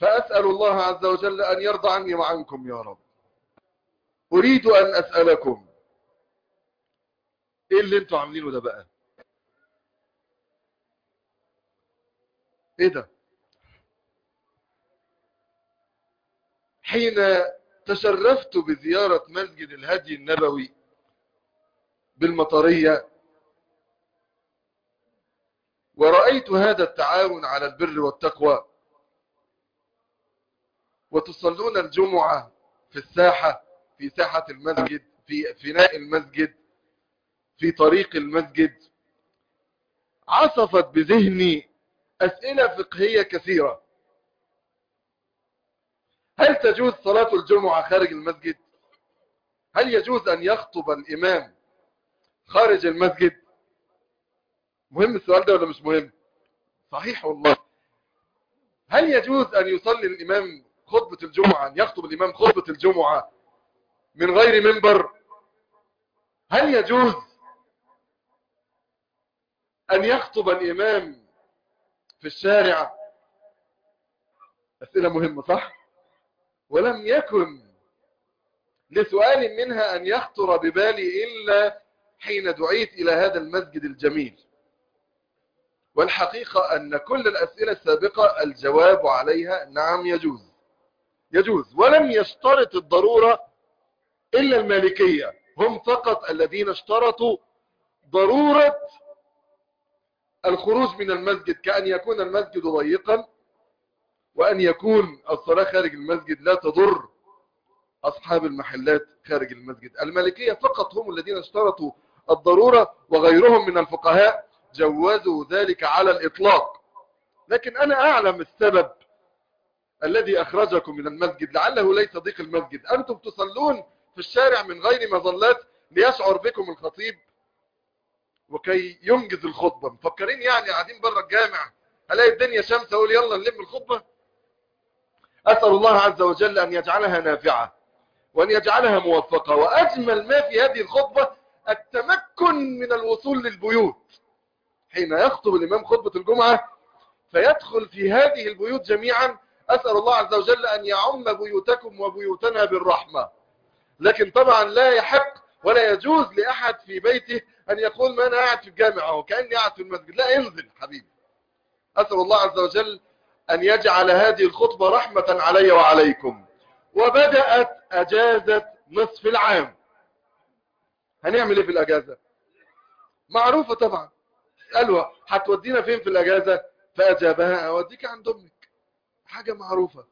فأسأل الله عز وجل أن يرضى عني وعنكم يا رب أريد أن أسألكم إيه اللي انتوا عاملينه ده بقى إيه ده حين تشرفت بزيارة مسجد الهدي النبوي بالمطرية ورأيت هذا التعاون على البر والتقوى وتصلون الجمعة في الساحة في ساحة المسجد في فناء المسجد في طريق المسجد عصفت بذهني أسئلة فقهية كثيرة هل تجوز صلاة الجمعة خارج المسجد هل يجوز أن يخطب الإمام خارج المسجد مهم السؤال ده ولا مش مهم صحيح والله هل يجوز أن يصلي الإمام خطبة الجمعة أن يخطب الإمام خطبة الجمعة من غير منبر هل يجوز أن يخطب الإمام في الشارع أسئلة مهمة صح ولم يكن لسؤال منها أن يخطر ببالي إلا حين دعيت إلى هذا المسجد الجميل والحقيقة أن كل الأسئلة السابقة الجواب عليها نعم يجوز يجوز ولم يشترط الضرورة إلا المالكية هم فقط الذين اشترطوا ضرورة الخروج من المسجد كأن يكون المسجد ضيقا وأن يكون الصلاة خارج المسجد لا تضر أصحاب المحلات خارج المسجد المالكية فقط هم الذين اشترطوا الضرورة وغيرهم من الفقهاء جوزوا ذلك على الإطلاق لكن أنا أعلم السبب الذي أخرجكم من المسجد لعله ليس ضيق المسجد أنتم تصلون في الشارع من غير مظلات ليشعر بكم الخطيب وكي ينجز الخطبة مفكرين يعني قاعدين بره الجامع الاقي الدنيا شمس اقول يلا نلم الخطبة أسأل الله عز وجل أن يجعلها نافعة وأن يجعلها موفقة وأجمل ما في هذه الخطبة التمكن من الوصول للبيوت حين يخطب الإمام خطبة الجمعة فيدخل في هذه البيوت جميعا أسأل الله عز وجل أن يعم بيوتكم وبيوتنا بالرحمة لكن طبعا لا يحق ولا يجوز لأحد في بيته أن يقول ما أنا قاعد في الجامعة وكأني قاعد في المسجد لا انزل حبيبي أسأل الله عز وجل أن يجعل هذه الخطبة رحمة علي وعليكم وبدأت أجازة نصف العام هنعمل ايه في الأجازة معروفة طبعا قالوا هتودينا فين في الأجازة فأجابها أوديك عند أمك حاجة معروفة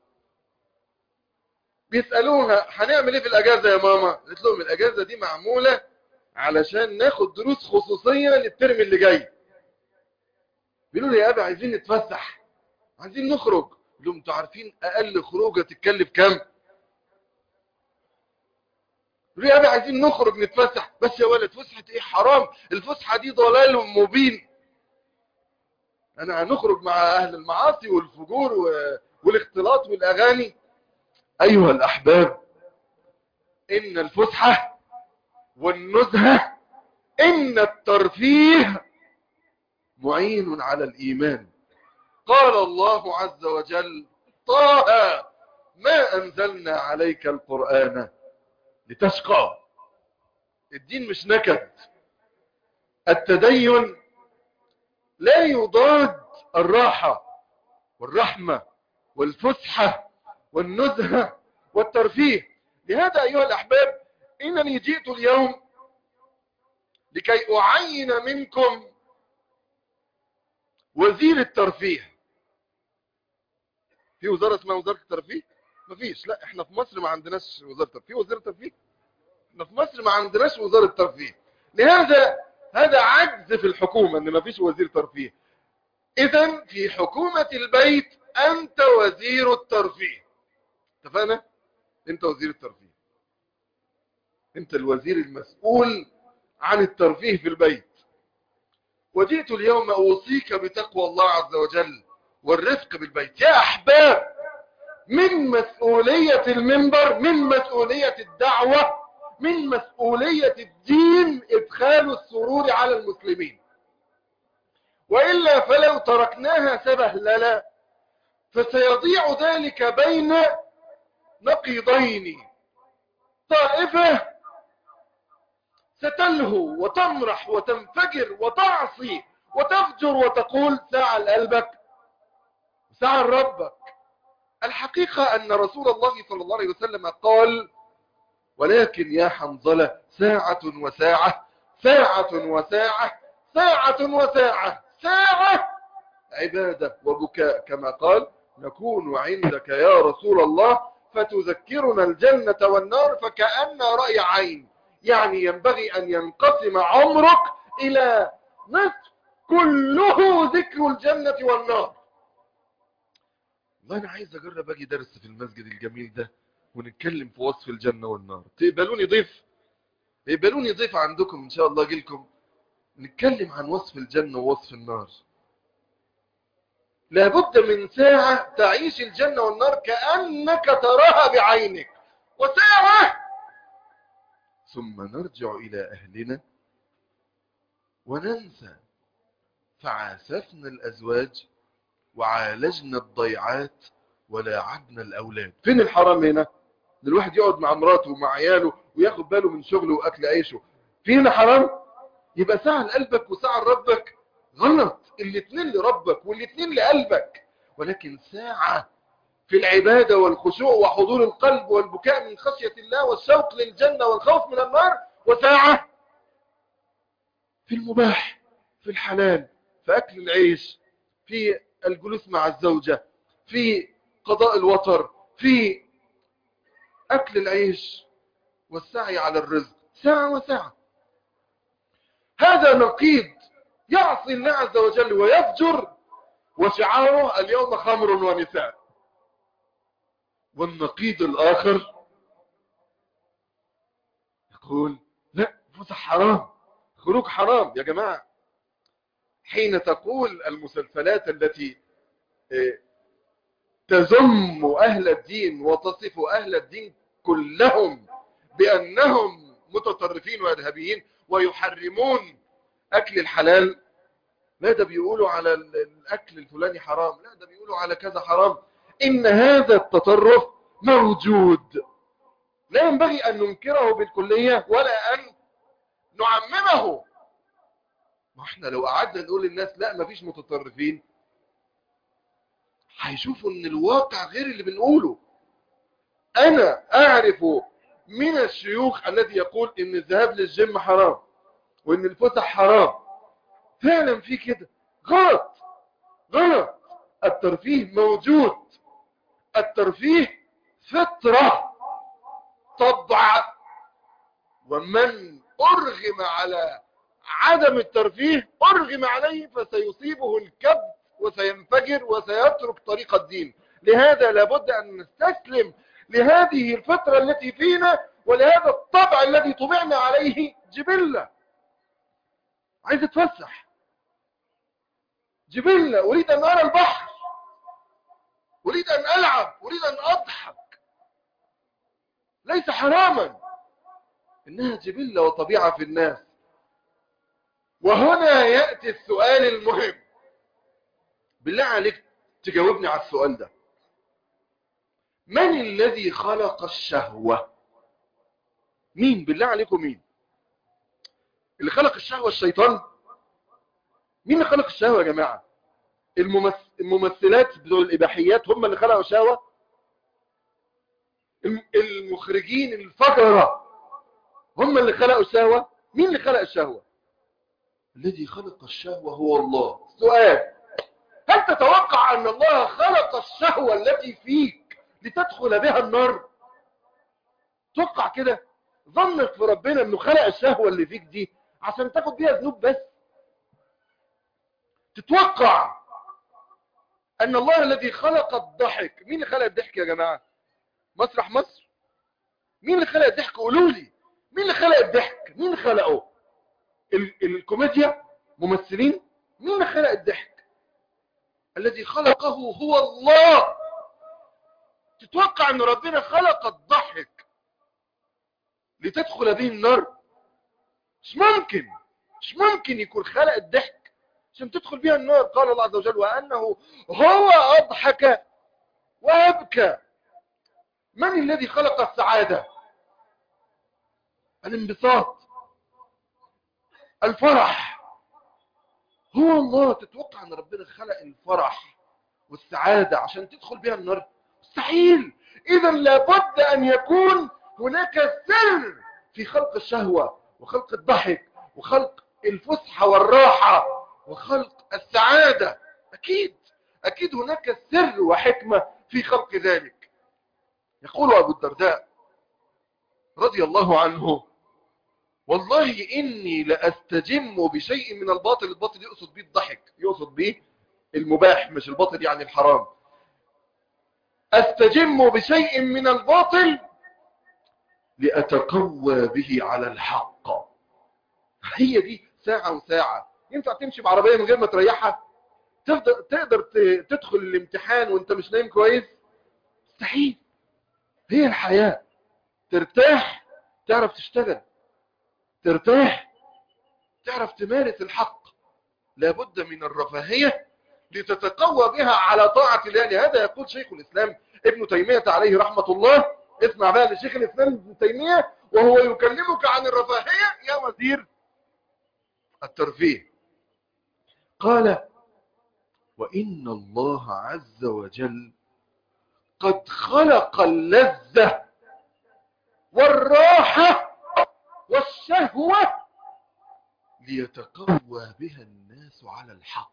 بيسألوها هنعمل ايه في الأجازة يا ماما قلت لهم الأجازة دي معمولة علشان ناخد دروس خصوصية للترم اللي جاي بيقولوا لي يا أبي عايزين نتفسح عايزين نخرج قلت لهم انتوا عارفين أقل خروجة تتكلف كام يقولوا لي يا أبي عايزين نخرج نتفسح بس يا ولد فسحة ايه حرام الفسحة دي ضلال مبين انا هنخرج مع اهل المعاصي والفجور والاختلاط والاغاني ايها الاحباب ان الفسحة والنزهة ان الترفيه معين على الايمان قال الله عز وجل طه ما انزلنا عليك القرآن لتشقى الدين مش نكد التدين لا يضاد الراحة والرحمة والفسحة والنزهة والترفيه لهذا أيها الأحباب إنني جئت اليوم لكي أعين منكم وزير الترفيه في وزارة اسمها وزارة الترفيه مفيش لا احنا في مصر ما عندناش وزارة ترفيه وزارة ترفيه احنا في مصر ما عندناش وزارة ترفيه لهذا هذا عجز في الحكومة ان ما فيش وزير ترفيه اذا في حكومة البيت انت وزير الترفيه اتفقنا انت وزير الترفيه انت الوزير المسؤول عن الترفيه في البيت وجئت اليوم اوصيك بتقوى الله عز وجل والرفق بالبيت يا احباب من مسؤولية المنبر من مسؤولية الدعوة من مسؤولية الدين ادخال السرور على المسلمين وإلا فلو تركناها سبهللا فسيضيع ذلك بين نقيضين طائفة ستلهو وتمرح وتنفجر وتعصي وتفجر وتقول ساعة لقلبك ساعة لربك الحقيقة أن رسول الله صلى الله عليه وسلم قال ولكن يا حنظلة ساعة وساعة ساعة وساعة ساعة وساعة ساعة عبادة وبكاء كما قال نكون عندك يا رسول الله فتذكرنا الجنة والنار فكأن رأي عين يعني ينبغي أن ينقسم عمرك إلى نصف كله ذكر الجنة والنار والله أنا عايز أجرب أجي درس في المسجد الجميل ده ونتكلم في وصف الجنة والنار تقبلوني ضيف تقبلوني ضيف عندكم إن شاء الله أجي لكم نتكلم عن وصف الجنة ووصف النار لابد من ساعة تعيش الجنة والنار كأنك تراها بعينك وساعة ثم نرجع إلى أهلنا وننسى فعاسفنا الأزواج وعالجنا الضيعات ولاعبنا الأولاد فين الحرام هنا الواحد يقعد مع مراته ومع عياله وياخد باله من شغله وأكل عيشه فين حرام يبقى ساعة لقلبك وساعة لربك غلط الاثنين لربك والاثنين لقلبك ولكن ساعة في العبادة والخشوع وحضور القلب والبكاء من خشية الله والشوق للجنة والخوف من النار وساعة في المباح في الحلال في أكل العيش في الجلوس مع الزوجة في قضاء الوطر في أكل العيش والسعي على الرزق ساعة وساعة هذا نقيض يعصي الله عز وجل ويفجر وشعاره اليوم خمر ونساء والنقيض الآخر يقول لا فسح حرام خروج حرام يا جماعة حين تقول المسلسلات التي تذم أهل الدين وتصف أهل الدين كلهم بأنهم متطرفين وإرهابيين ويحرمون أكل الحلال لا ده بيقولوا على الأكل الفلاني حرام لا ده بيقولوا على كذا حرام إن هذا التطرف موجود لا ينبغي أن ننكره بالكلية ولا أن نعممه ما احنا لو قعدنا نقول للناس لا ما فيش متطرفين هيشوفوا ان الواقع غير اللي بنقوله انا اعرف من الشيوخ الذي يقول ان الذهاب للجيم حرام وان الفسح حرام فعلا في كده غلط غلط الترفيه موجود الترفيه فطرة طبع ومن أرغم على عدم الترفيه أرغم عليه فسيصيبه الكبت وسينفجر وسيترك طريق الدين لهذا لابد أن نستسلم لهذه الفطرة التي فينا ولهذا الطبع الذي طبعنا عليه جبلة عايز اتفسح جبلة أريد أن أرى البحر أريد أن ألعب أريد أن أضحك ليس حراما إنها جبلة وطبيعة في الناس وهنا يأتي السؤال المهم بالله عليك تجاوبني على السؤال ده من الذي خلق الشهوة مين بالله عليكم مين اللي خلق الشهوة الشيطان مين اللي خلق الشهوة يا جماعة الممثلات بتوع الإباحيات هم اللي خلقوا الشهوة المخرجين الفجرة هم اللي خلقوا الشهوة مين اللي خلق الشهوة الذي خلق الشهوة هو الله سؤال هل تتوقع أن الله خلق الشهوة التي فيك لتدخل بها النار توقع كده ظنك في ربنا أنه خلق الشهوة اللي فيك دي عشان تاخد بيها ذنوب بس تتوقع أن الله الذي خلق الضحك مين اللي خلق الضحك يا جماعة مسرح مصر مين اللي خلق الضحك قولوا لي مين اللي خلق الضحك مين اللي خلقه ال الكوميديا ممثلين مين اللي خلق الضحك الذي خلقه هو الله تتوقع ان ربنا خلق الضحك لتدخل به النار مش ممكن مش ممكن يكون خلق الضحك عشان تدخل بها النار قال الله عز وجل وأنه هو أضحك وأبكى من الذي خلق السعادة الانبساط الفرح هو الله تتوقع ان ربنا خلق الفرح والسعادة عشان تدخل بها النار مستحيل اذا لابد ان يكون هناك سر في خلق الشهوة وخلق الضحك وخلق الفسحة والراحة وخلق السعادة اكيد اكيد هناك سر وحكمة في خلق ذلك يقول ابو الدرداء رضي الله عنه والله إني لأستجم بشيء من الباطل الباطل يقصد به الضحك يقصد به المباح مش الباطل يعني الحرام أستجم بشيء من الباطل لأتقوى به على الحق هي دي ساعة وساعة ينفع تمشي بعربية من غير ما تريحها تقدر, تقدر تدخل الامتحان وانت مش نايم كويس مستحيل هي الحياة ترتاح تعرف تشتغل ترتاح تعرف تمارس الحق لابد من الرفاهية لتتقوى بها على طاعة الله لهذا يقول شيخ الإسلام ابن تيمية عليه رحمة الله اسمع بقى لشيخ الإسلام ابن تيمية وهو يكلمك عن الرفاهية يا وزير الترفيه قال وإن الله عز وجل قد خلق اللذة والراحة والشهوة ليتقوى بها الناس على الحق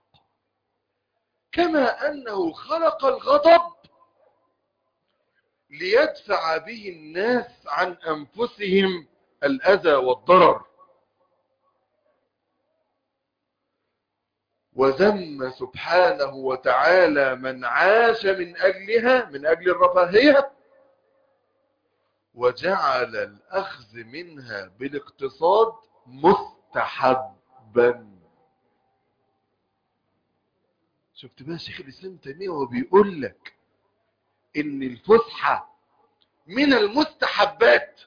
كما أنه خلق الغضب ليدفع به الناس عن أنفسهم الأذى والضرر وذم سبحانه وتعالى من عاش من أجلها من أجل الرفاهية وجعل الأخذ منها بالاقتصاد مستحبا شفت بقى شيخ الإسلام تيمية وهو بيقول لك إن الفسحة من المستحبات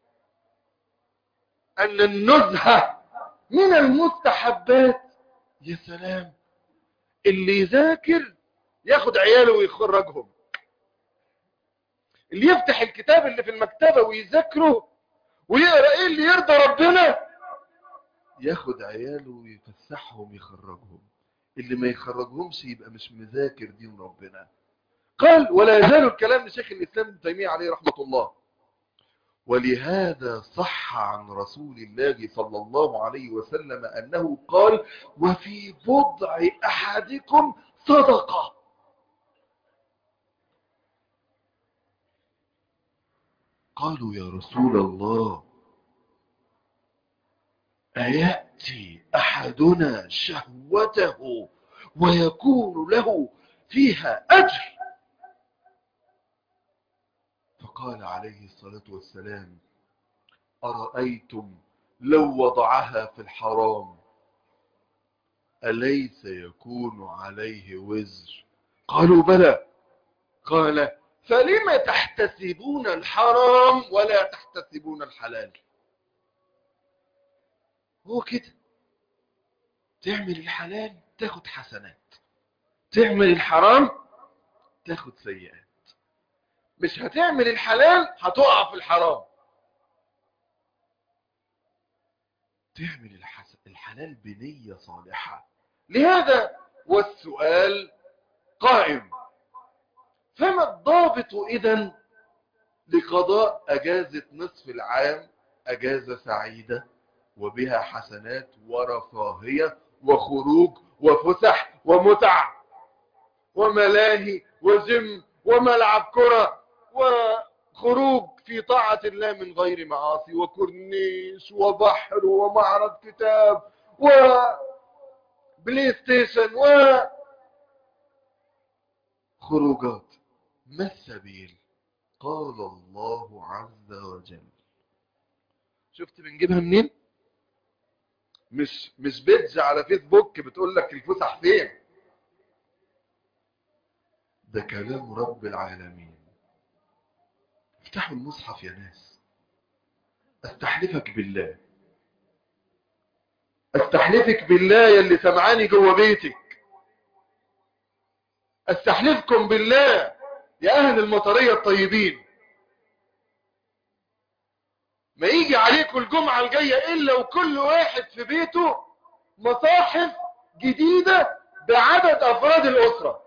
أن النزهة من المستحبات يا سلام اللي يذاكر ياخد عياله ويخرجهم اللي يفتح الكتاب اللي في المكتبة ويذاكره ويقرأ ايه اللي يرضى ربنا ياخد عياله ويفسحهم يخرجهم اللي ما يخرجهمش يبقى مش مذاكر دين ربنا قال ولا يزال الكلام لشيخ الإسلام ابن تيمية عليه رحمة الله ولهذا صح عن رسول الله صلى الله عليه وسلم أنه قال وفي بضع أحدكم صدقة قالوا يا رسول الله أيأتي أحدنا شهوته ويكون له فيها أجر فقال عليه الصلاة والسلام أرأيتم لو وضعها في الحرام أليس يكون عليه وزر قالوا بلى قال فلم تحتسبون الحرام ولا تحتسبون الحلال هو كده تعمل الحلال تاخد حسنات تعمل الحرام تاخد سيئات مش هتعمل الحلال هتقع في الحرام تعمل الحس... الحلال بنية صالحة لهذا والسؤال قائم فما الضابط إذن لقضاء أجازة نصف العام أجازة سعيدة وبها حسنات ورفاهية وخروج وفسح ومتع وملاهي وجم وملعب كرة وخروج في طاعة الله من غير معاصي وكورنيش وبحر ومعرض كتاب وبلاي ستيشن وخروجات ما السبيل قال الله عز وجل شفت بنجيبها منين مش مش بيدج على فيسبوك بتقول لك الفسح فين ده كلام رب العالمين افتحوا المصحف يا ناس استحلفك بالله استحلفك بالله يلي سمعاني جوه بيتك استحلفكم بالله يا اهل المطرية الطيبين ما يجي عليكم الجمعة الجاية الا وكل واحد في بيته مصاحف جديدة بعدد افراد الاسرة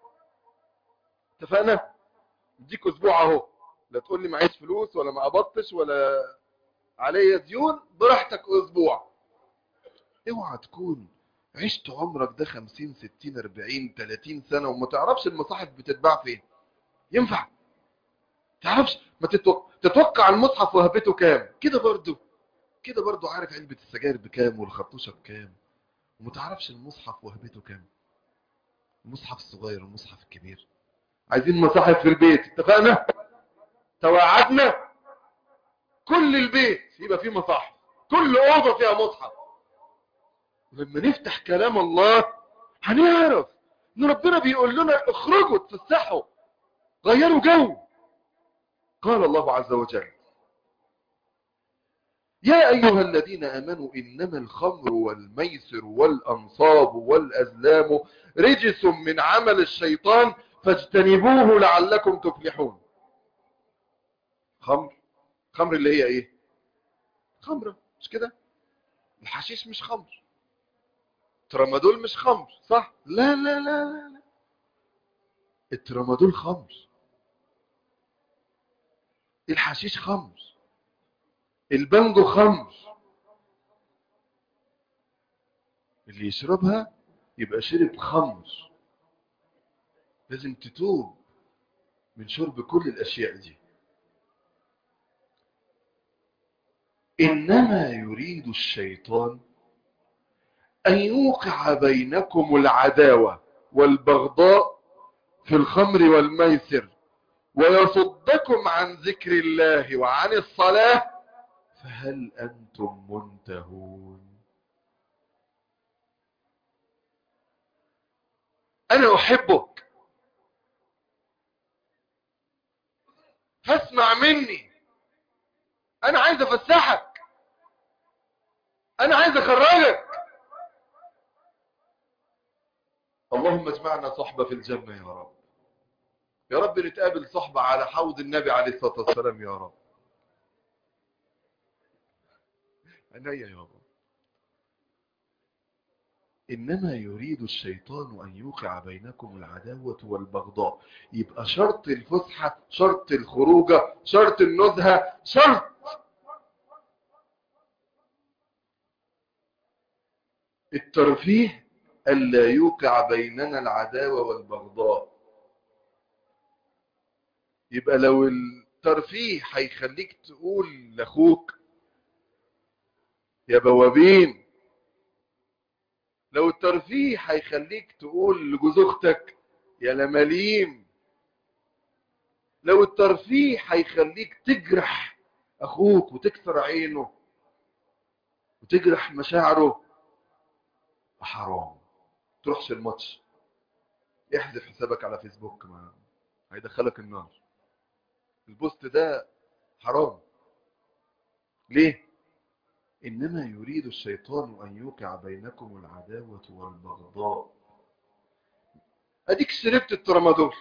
اتفقنا اديك اسبوع اهو لا تقول لي معيش فلوس ولا ما قبضتش ولا عليا ديون براحتك اسبوع اوعى تكون عشت عمرك ده 50 60 40 30 سنة وما تعرفش المصاحف بتتباع فين ينفع تعرفش ما تتوقع, تتوقع المصحف وهبته كام كده برضو كده برضو عارف علبة السجاير بكام والخرطوشة بكام وما تعرفش المصحف وهبته كام المصحف الصغير والمصحف الكبير عايزين مصاحف في البيت اتفقنا توعدنا كل البيت يبقى فيه مصاحف كل اوضه فيها مصحف لما نفتح كلام الله هنعرف ان ربنا بيقول لنا اخرجوا اتفسحوا غيروا جو قال الله عز وجل يا أيها الذين آمنوا إنما الخمر والميسر والأنصاب والأزلام رجس من عمل الشيطان فاجتنبوه لعلكم تفلحون خمر خمر اللي هي ايه خمرة مش كده الحشيش مش خمر الترامادول مش خمر صح لا لا لا لا, لا. الترامادول خمر الحشيش خمر البانجو خمر اللي يشربها يبقى شرب خمر لازم تتوب من شرب كل الاشياء دي انما يريد الشيطان ان يوقع بينكم العداوة والبغضاء في الخمر والميسر ويصدكم عن ذكر الله وعن الصلاة فهل أنتم منتهون أنا أحبك فاسمع مني أنا عايز أفسحك أنا عايز أخرجك اللهم اجمعنا صحبة في الجنة يا رب يا رب نتقابل صحبة على حوض النبي عليه الصلاة والسلام يا رب عينيا يا رب إنما يريد الشيطان أن يوقع بينكم العداوة والبغضاء يبقى شرط الفسحة شرط الخروجة شرط النزهة شرط الترفيه ألا يوقع بيننا العداوة والبغضاء يبقى لو الترفيه هيخليك تقول لاخوك يا بوابين لو الترفيه هيخليك تقول لجوز اختك يا لماليم لو الترفيه هيخليك تجرح اخوك وتكسر عينه وتجرح مشاعره حرام تروحش الماتش احذف حسابك على فيسبوك ما هيدخلك النار البوست ده حرام ليه إنما يريد الشيطان أن يوقع بينكم العداوة والبغضاء أديك شربت الترامادول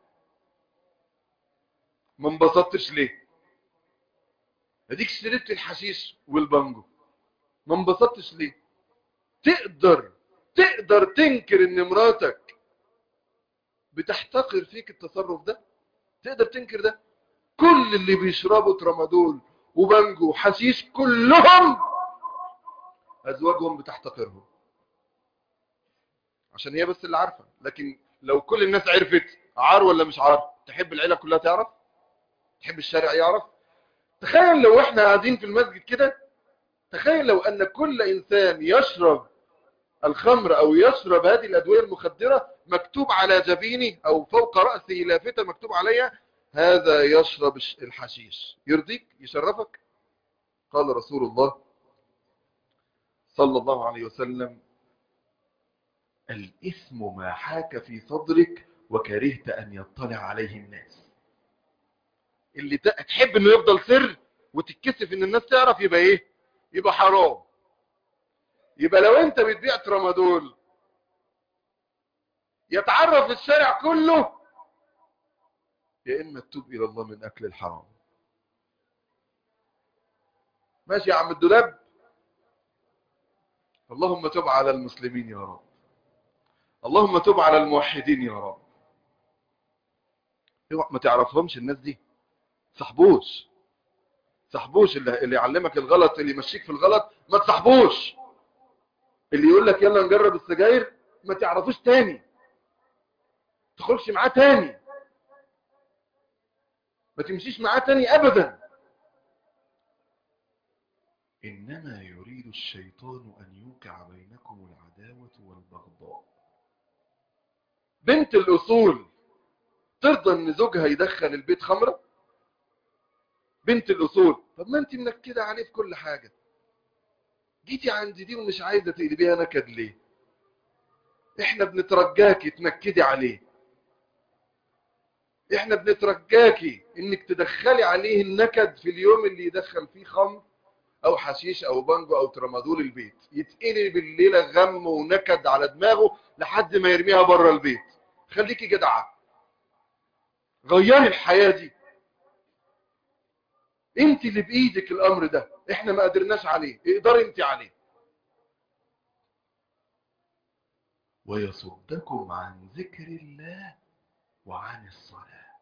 ما انبسطتش ليه أديك شربت الحشيش والبانجو ما انبسطتش ليه تقدر تقدر تنكر ان مراتك بتحتقر فيك التصرف ده تقدر تنكر ده كل اللي بيشربوا ترامادول وبانجو وحشيش كلهم ازواجهم بتحتقرهم عشان هي بس اللي عارفه لكن لو كل الناس عرفت عار ولا مش عار تحب العيله كلها تعرف تحب الشارع يعرف تخيل لو احنا قاعدين في المسجد كده تخيل لو ان كل انسان يشرب الخمر او يشرب هذه الادويه المخدره مكتوب على جبينه او فوق راسه لافته مكتوب عليها هذا يشرب الحشيش يرضيك يشرفك قال رسول الله صلى الله عليه وسلم الإثم ما حاك في صدرك وكرهت أن يطلع عليه الناس اللي تحب انه يفضل سر وتتكسف ان الناس تعرف يبقى ايه يبقى حرام يبقى لو انت بتبيع ترامادول يتعرف الشارع كله يا إما تتوب إلى الله من أكل الحرام ماشي يا عم الدولاب اللهم تب على المسلمين يا رب اللهم تب على الموحدين يا رب اوعى ما تعرفهمش الناس دي صاحبوش صاحبوش اللي, اللي يعلمك الغلط اللي يمشيك في الغلط ما تصاحبوش اللي يقول لك يلا نجرب السجاير ما تعرفوش تاني تخرجش معاه تاني ما تمشيش معاه تاني ابدا انما يريد الشيطان ان يوقع بينكم العداوه والبغضاء بنت الاصول ترضى ان زوجها يدخل البيت خمره بنت الاصول طب ما انت منكده عليه في كل حاجه جيتي عند دي ومش عايزه تقلبيها نكد ليه احنا بنترجاكي تنكدي عليه احنا بنترجاكي انك تدخلي عليه النكد في اليوم اللي يدخل فيه خمر او حشيش او بانجو او ترامادول البيت يتقلب الليله غم ونكد على دماغه لحد ما يرميها بره البيت خليكي جدعه غيري الحياه دي انت اللي بايدك الامر ده احنا ما قدرناش عليه اقدري انت عليه ويصدكم عن ذكر الله وعن الصلاة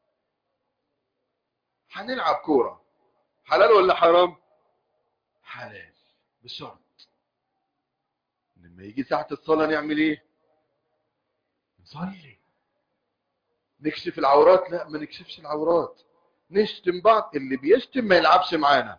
هنلعب كورة حلال ولا حرام حلال بشرط لما يجي ساعة الصلاة نعمل ايه نصلي نكشف العورات لا ما نكشفش العورات نشتم بعض اللي بيشتم ما يلعبش معانا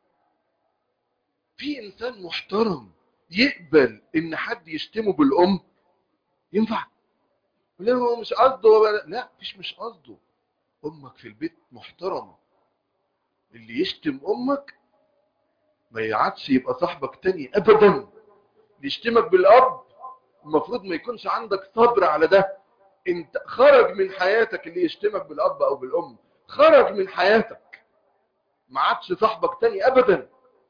في انسان محترم يقبل ان حد يشتمه بالام ينفع يقول له هو مش قصده لا مفيش مش قصده امك في البيت محترمه اللي يشتم امك ما يعادش يبقى صاحبك تاني ابدا اللي يشتمك بالاب المفروض ما يكونش عندك صبر على ده انت خرج من حياتك اللي يشتمك بالاب او بالام خرج من حياتك ما عادش صاحبك تاني ابدا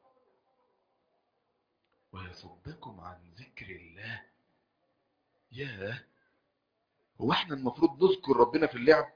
ويصدكم عن ذكر الله ياه هو احنا المفروض نذكر ربنا في اللعب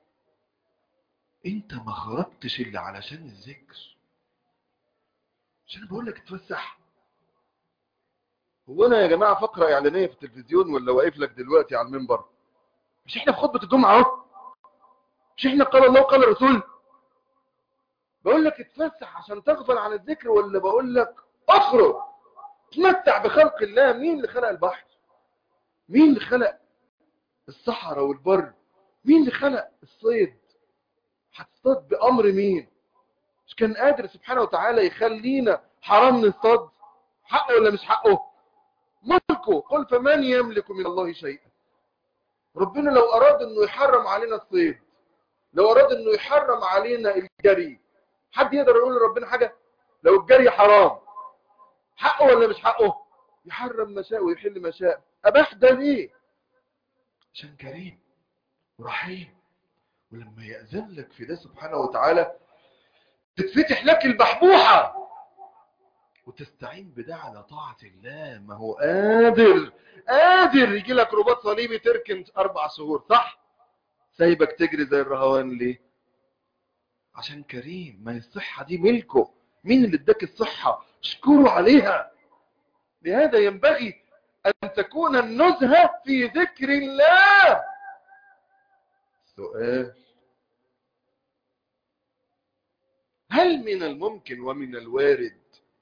انت ما خرجتش الا علشان الذكر عشان بقول لك اتفسح هو انا يا جماعه فقره اعلانيه في التلفزيون ولا واقف لك دلوقتي على المنبر مش احنا في خطبه الجمعه اهو مش احنا قال الله وقال الرسول بقول لك اتفسح عشان تغفل عن الذكر ولا بقول لك اخرج تمتع بخلق الله مين اللي خلق البحر مين اللي خلق الصحراء والبر مين اللي خلق الصيد هتصطاد بامر مين مش كان قادر سبحانه وتعالى يخلينا حرام نصطاد حقه ولا مش حقه ملكه قل فمن يملك من الله شيئا ربنا لو اراد انه يحرم علينا الصيد لو اراد انه يحرم علينا الجري حد يقدر يقول لربنا حاجه لو الجري حرام حقه ولا مش حقه يحرم ما شاء ويحل ما شاء اباح ده ليه عشان كريم ورحيم ولما يأذن لك في ده سبحانه وتعالى تتفتح لك البحبوحة وتستعين بده على طاعة الله ما هو قادر قادر يجي لك رباط صليبي تركن أربع شهور صح سايبك تجري زي الرهوان ليه عشان كريم ما الصحة دي ملكه مين اللي اداك الصحة اشكره عليها لهذا ينبغي أن تكون النزهة في ذكر الله سؤال هل من الممكن ومن الوارد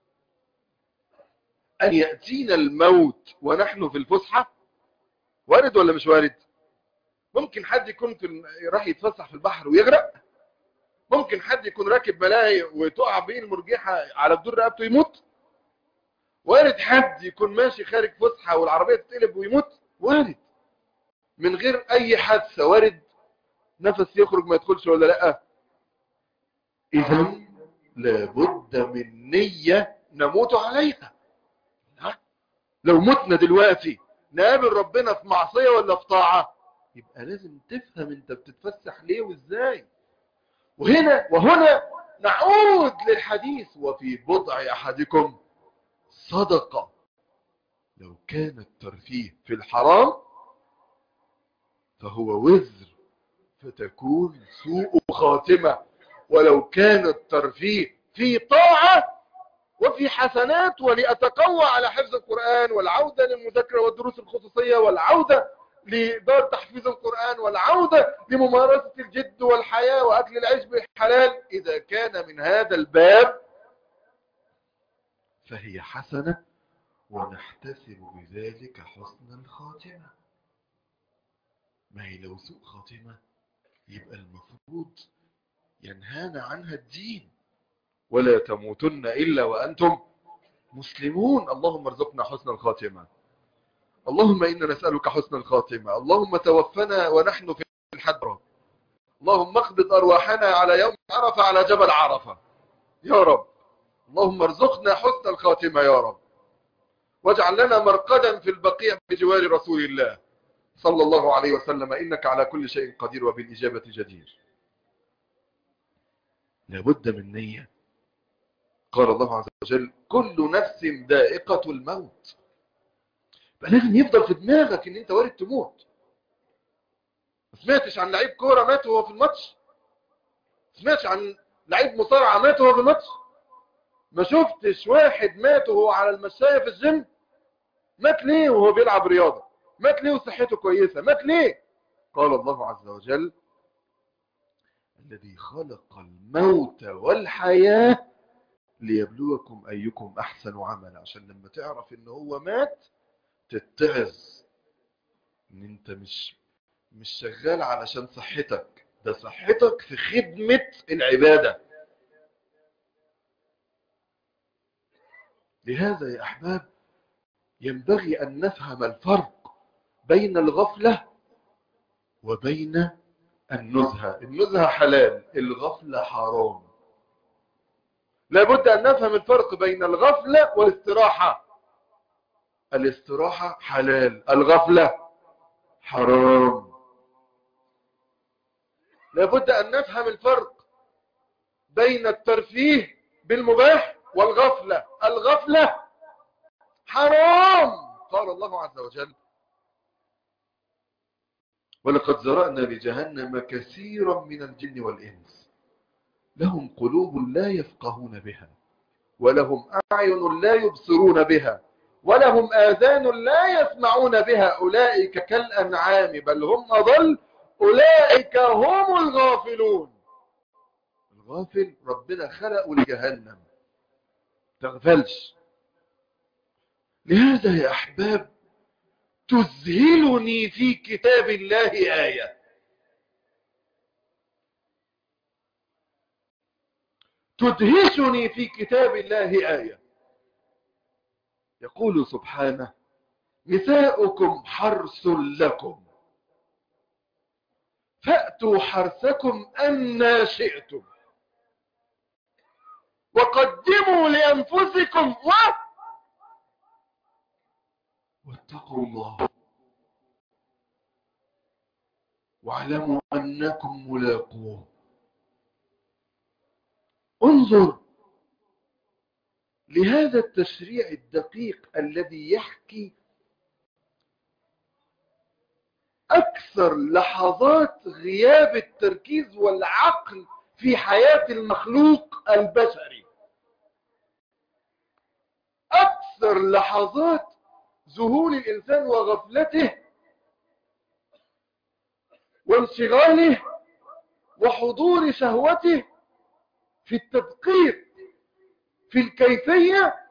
أن يأتينا الموت ونحن في الفسحة وارد ولا مش وارد ممكن حد يكون في راح يتفسح في البحر ويغرق ممكن حد يكون راكب ملاهي وتقع بيه المرجحة على بدور رقبته يموت وارد حد يكون ماشي خارج فسحة والعربية تتقلب ويموت وارد من غير اي حادثة وارد نفس يخرج ما يدخلش ولا لا اذا لابد من نية نموت عليها لو متنا دلوقتي نقابل ربنا في معصية ولا في طاعة يبقى لازم تفهم انت بتتفسح ليه وازاي وهنا وهنا نعود للحديث وفي بضع احدكم صدقة لو كان الترفيه في الحرام فهو وزر فتكون سوء خاتمة ولو كان الترفيه في طاعة وفي حسنات ولأتقوى على حفظ القرآن والعودة للمذاكرة والدروس الخصوصية والعودة لدار تحفيظ القرآن والعودة لممارسة الجد والحياة وأكل العيش بالحلال إذا كان من هذا الباب فهي حسنة ونحتسب بذلك حسن الخاتمة ما هي لو سوء خاتمة يبقى المفروض ينهانا عنها الدين ولا تموتن إلا وأنتم مسلمون اللهم ارزقنا حسن الخاتمة اللهم إنا نسألك حسن الخاتمة اللهم توفنا ونحن في الحضرة اللهم اقبض أرواحنا على يوم عرفة على جبل عرفة يا رب اللهم ارزقنا حسن الخاتمة يا رب واجعل لنا مرقدا في البقيع بجوار رسول الله صلى الله عليه وسلم إنك على كل شيء قدير وبالإجابة جدير لابد من نية قال الله عز وجل كل نفس دائقة الموت فلازم يفضل في دماغك ان انت وارد تموت ما سمعتش عن لعيب كورة مات وهو في الماتش ما سمعتش عن لعيب مصارعة مات وهو في الماتش ما شفتش واحد مات وهو على المشاية في الجيم مات ليه وهو بيلعب رياضة مات ليه وصحته كويسة مات ليه قال الله عز وجل الذي خلق الموت والحياة ليبلوكم أيكم أحسن عملا عشان لما تعرف إن هو مات تتعظ إن أنت مش مش شغال علشان صحتك ده صحتك في خدمة العبادة لهذا يا أحباب ينبغي أن نفهم الفرق بين الغفلة وبين النزهة النزهة حلال الغفلة حرام لابد أن نفهم الفرق بين الغفلة والاستراحة الاستراحة حلال الغفلة حرام لابد أن نفهم الفرق بين الترفيه بالمباح والغفلة الغفلة حرام قال الله عز وجل ولقد زرأنا لجهنم كثيرا من الجن والإنس لهم قلوب لا يفقهون بها ولهم أعين لا يبصرون بها ولهم آذان لا يسمعون بها أولئك كالأنعام بل هم أضل أولئك هم الغافلون الغافل ربنا خلقه لجهنم تغفلش لهذا يا أحباب تذهلني في كتاب الله آية تدهشني في كتاب الله آية يقول سبحانه نساؤكم حرس لكم فأتوا حرسكم أنا شئتم وقدموا لأنفسكم و واتقوا الله واعلموا أنكم ملاقوه انظر لهذا التشريع الدقيق الذي يحكي أكثر لحظات غياب التركيز والعقل في حياة المخلوق البشري أكثر لحظات ذهول الإنسان وغفلته وانشغاله وحضور شهوته في التدقيق في الكيفية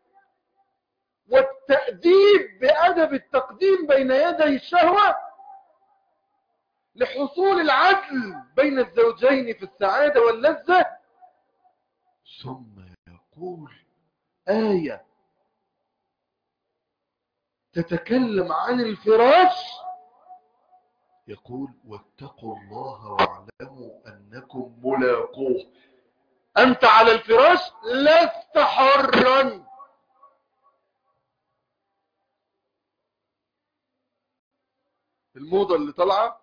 والتأديب بأدب التقديم بين يدي الشهوة لحصول العدل بين الزوجين في السعادة واللذة ثم يقول آية تتكلم عن الفراش يقول واتقوا الله واعلموا أنكم ملاقوه أنت على الفراش لست حرا الموضة اللي طالعة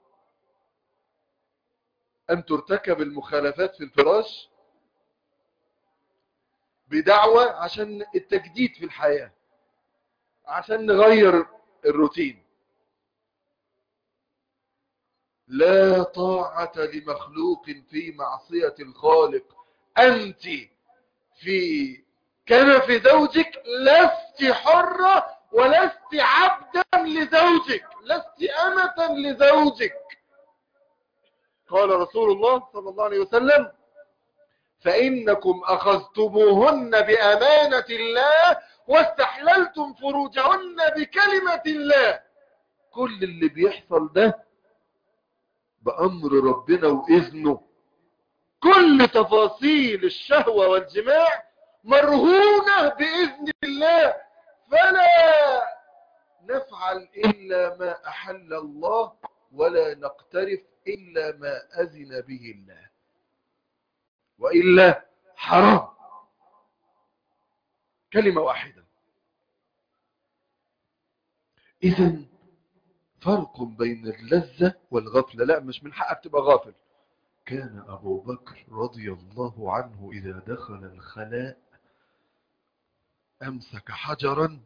أن ترتكب المخالفات في الفراش بدعوة عشان التجديد في الحياة عشان نغير الروتين لا طاعة لمخلوق في معصية الخالق أنت في كنف زوجك لست حرة ولست عبدا لزوجك لست أمة لزوجك قال رسول الله صلى الله عليه وسلم فإنكم أخذتموهن بأمانة الله واستحللتم فروجهن بكلمة الله كل اللي بيحصل ده بأمر ربنا وإذنه كل تفاصيل الشهوة والجماع مرهونة بإذن الله فلا نفعل إلا ما أحل الله ولا نقترف إلا ما أذن به الله وإلا حرام كلمة واحدة إذا فرق بين اللذة والغفلة لا مش من حقك تبقى غافل كان أبو بكر رضي الله عنه إذا دخل الخلاء أمسك حجرا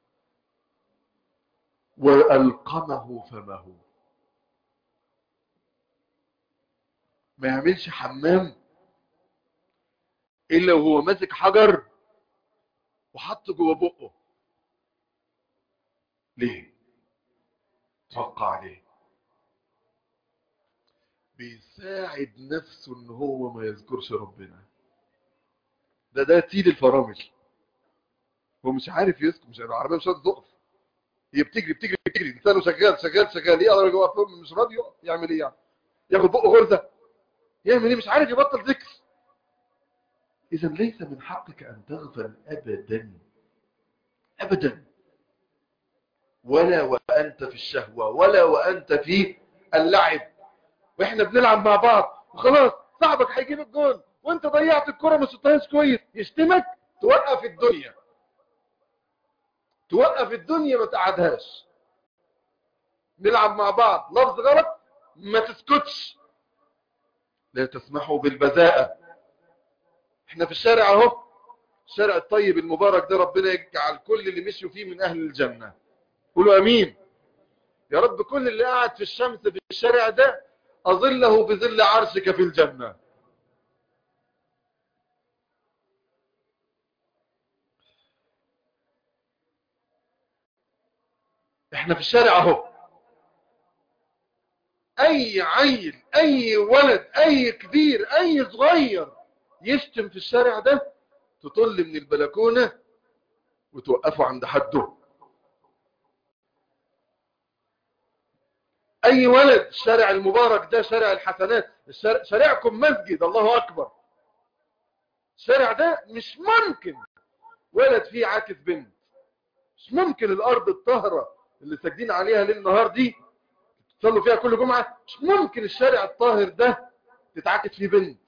وألقمه فمه ما يعملش حمام إلا وهو ماسك حجر وحط جوه بقه ليه توقع ليه بيساعد نفسه ان هو ما يذكرش ربنا ده ده تيل الفرامل هو مش عارف يسكت مش العربيه مش راضيه تقف هي بتجري بتجري بتجري لسانه شغال شغال شغال يقدر يقف مش راضي يقف يعمل ايه يعني ياخد بقه غرزه يعمل ايه مش عارف يبطل ذكر اذا ليس من حقك ان تغفل ابدا ابدا ولا وانت في الشهوه ولا وانت في اللعب واحنا بنلعب مع بعض وخلاص صاحبك هيجيب الجول وانت ضيعت الكره ما شطهاش كويس يشتمك توقف الدنيا توقف الدنيا ما تقعدهاش نلعب مع بعض لفظ غلط ما تسكتش لا تسمحوا بالبذاءة احنا في الشارع اهو الشارع الطيب المبارك ده ربنا يجعل كل اللي مشوا فيه من اهل الجنة قولوا امين يا رب كل اللي قاعد في الشمس في الشارع ده اظله بظل عرشك في الجنة احنا في الشارع اهو اي عيل اي ولد اي كبير اي صغير يشتم في الشارع ده تطل من البلكونة وتوقفه عند حده اي ولد الشارع المبارك ده شارع الحسنات الشارع شارعكم مسجد الله اكبر الشارع ده مش ممكن ولد فيه عاكس بنت مش ممكن الارض الطاهرة اللي ساجدين عليها ليل نهار دي تصلوا فيها كل جمعة مش ممكن الشارع الطاهر ده تتعاكس فيه بنت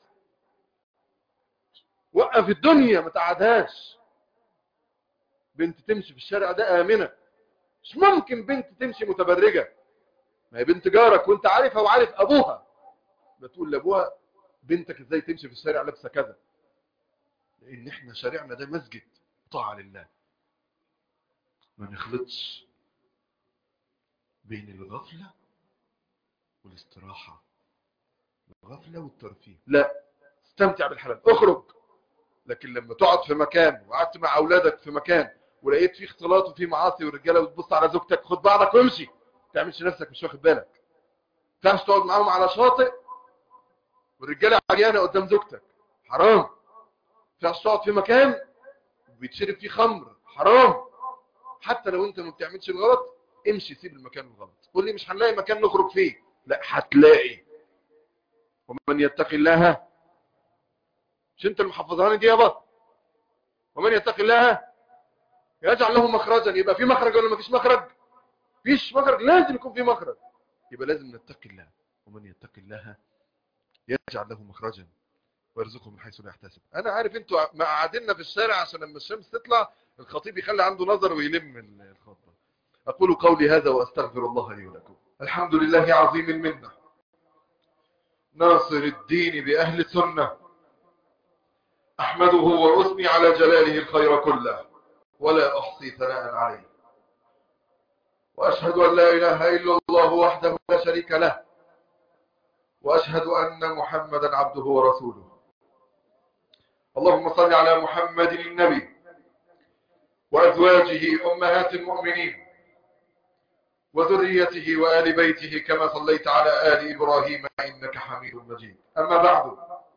وقف الدنيا ما تعادهاش بنت تمشي في الشارع ده آمنة مش ممكن بنت تمشي متبرجة ما هي بنت جارك وانت عارفها وعارف ابوها بتقول لابوها بنتك ازاي تمشي في الشارع لابسه كذا لان احنا شارعنا ده مسجد طاعه لله ما نخلطش بين الغفله والاستراحه الغفله والترفيه لا استمتع بالحلال اخرج لكن لما تقعد في مكان وقعدت مع اولادك في مكان ولقيت فيه اختلاط وفيه معاصي والرجاله بتبص على زوجتك خد بعضك وامشي تعملش نفسك مش واخد بالك تعرفش تقعد معاهم على شاطئ والرجاله عريانه قدام زوجتك حرام تعرفش تقعد في مكان بيتشرب فيه خمر حرام حتى لو انت ما بتعملش الغلط امشي سيب المكان الغلط قول لي مش هنلاقي مكان نخرج فيه لا هتلاقي ومن يتقي الله مش انت المحفظهاني دي يابا ومن يتقي الله يجعل له مخرجا يبقى في مخرج ولا ما فيش مخرج فيش مخرج لازم يكون في مخرج يبقى لازم نتقي الله ومن يتقي الله يجعل له مخرجا ويرزقه من حيث لا يحتسب انا عارف انتوا قاعديننا في الشارع عشان لما الشمس تطلع الخطيب يخلي عنده نظر ويلم الخطبه اقول قولي هذا واستغفر الله لي ولكم الحمد لله عظيم المنه ناصر الدين باهل السنه احمده واثني على جلاله الخير كله ولا احصي ثناء عليه وأشهد أن لا إله إلا الله وحده لا شريك له وأشهد أن محمدا عبده ورسوله اللهم صل على محمد النبي وأزواجه أمهات المؤمنين وذريته وآل بيته كما صليت على آل إبراهيم إنك حميد مجيد أما بعد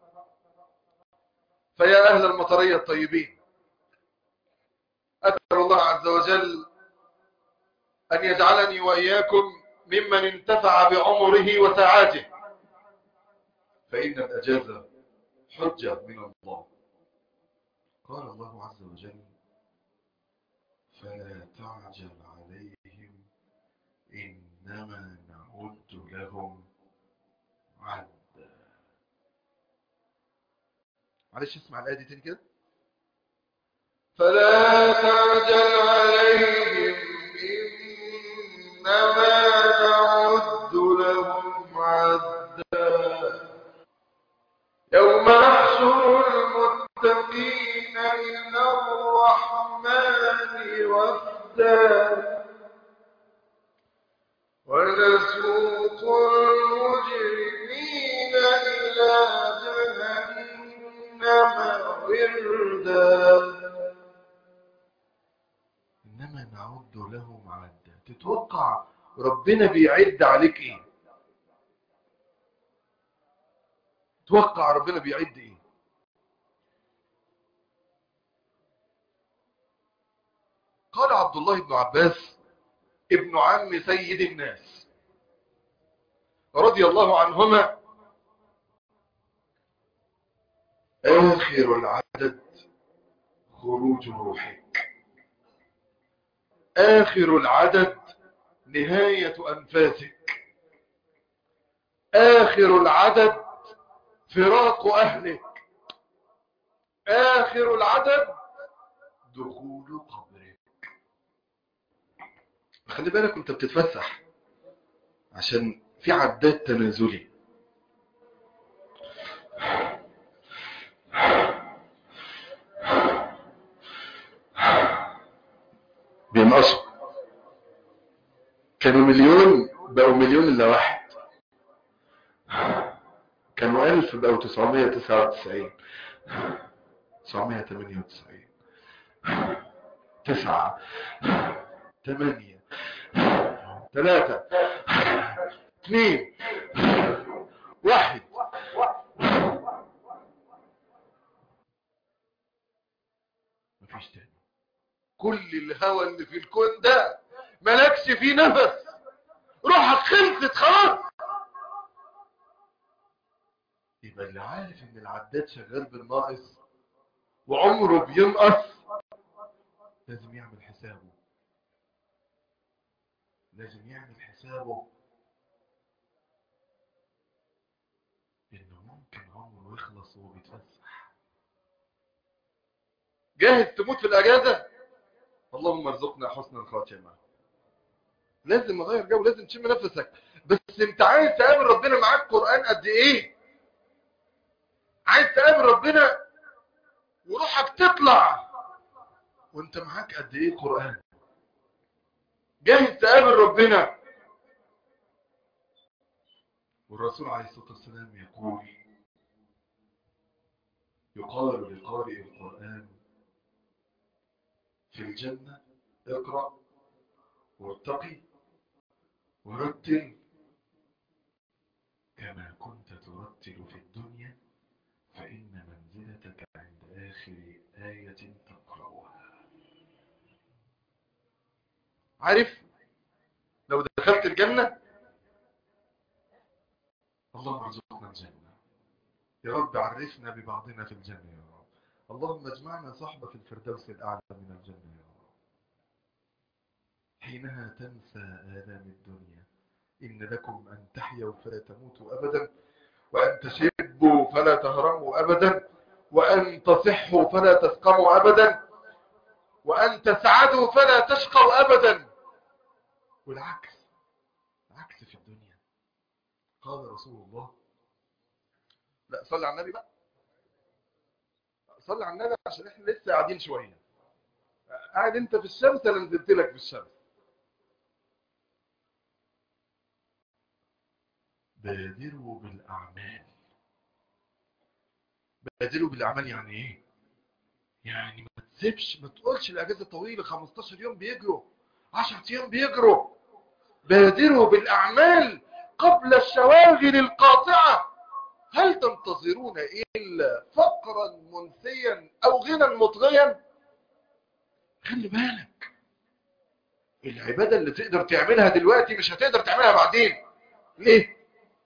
فيا أهل المطرية الطيبين أسأل الله عز وجل أن يجعلني وإياكم ممن انتفع بعمره وساعاته فإن الأجازة حجة من الله قال الله عز وجل فلا تعجل عليهم إنما نعد لهم عدا معلش اسمع الآية دي تاني كده فلا تعجل عليهم إنما نعد لهم عدا يوم نحشر المتقين إلى الرحمن وفدا ونسوق المجرمين إلى جهنم وردا إنما نعد لهم عدا تتوقع ربنا بيعد عليك ايه توقع ربنا بيعد ايه قال عبد الله بن عباس ابن عم سيد الناس رضي الله عنهما آخر العدد خروج روحك آخر العدد نهاية أنفاسك آخر العدد فراق أهلك آخر العدد دخول قبرك خلي بالك وانت بتتفسح عشان في عداد تنازلي بينقصوا كانوا مليون بقوا مليون الا واحد كانوا ألف بقوا تسعمية تسعة وتسعين تسعمية تمانية وتسعين تسعة تمانية ثلاثة اثنين واحد مفيش تاني كل الهوى اللي في الكون ده ملكش فيه نفس روحك خلصت خلاص يبقى اللي عارف ان العداد شغال بالناقص وعمره بينقص لازم يعمل حسابه لازم يعمل حسابه انه ممكن عمره يخلص وهو بيتفسح جاهز تموت في الاجازه اللهم ارزقنا حسن الخاتمه لازم نغير جو لازم تشم نفسك بس انت عايز تقابل ربنا معاك قران قد ايه عايز تقابل ربنا وروحك تطلع وانت معاك قد ايه قرآن جاهز تقابل ربنا والرسول عليه الصلاة والسلام يقول يقال لقارئ القرآن في الجنة اقرأ وارتقي ورتل كما كنت ترتل في الدنيا فإن منزلتك عند آخر آية تقرأها عارف لو دخلت الجنة اللهم ارزقنا الجنة يا رب عرفنا ببعضنا في الجنة يا رب اللهم اجمعنا صحبة في الفردوس الأعلى من الجنة يا رب حينها تنسى آلام الدنيا إن لكم أن تحيوا فلا تموتوا أبدا وأن تشبوا فلا تهرموا أبدا وأن تصحوا فلا تسقموا أبدا وأن تسعدوا فلا تشقوا أبدا والعكس العكس في الدنيا قال رسول الله لا صلي على النبي بقى صلي على النبي عشان احنا لسه قاعدين شوية قاعد انت في الشمس انا نزلت لك في الشمس بادروا بالأعمال بادروا بالأعمال يعني ايه يعني ما تسيبش ما تقولش الأجازة طويلة 15 يوم بيجروا 10 أيام بيجروا بادروا بالأعمال قبل الشواغل القاطعة هل تنتظرون إلا فقرا منسيا أو غنى مطغيا خلي بالك العبادة اللي تقدر تعملها دلوقتي مش هتقدر تعملها بعدين ليه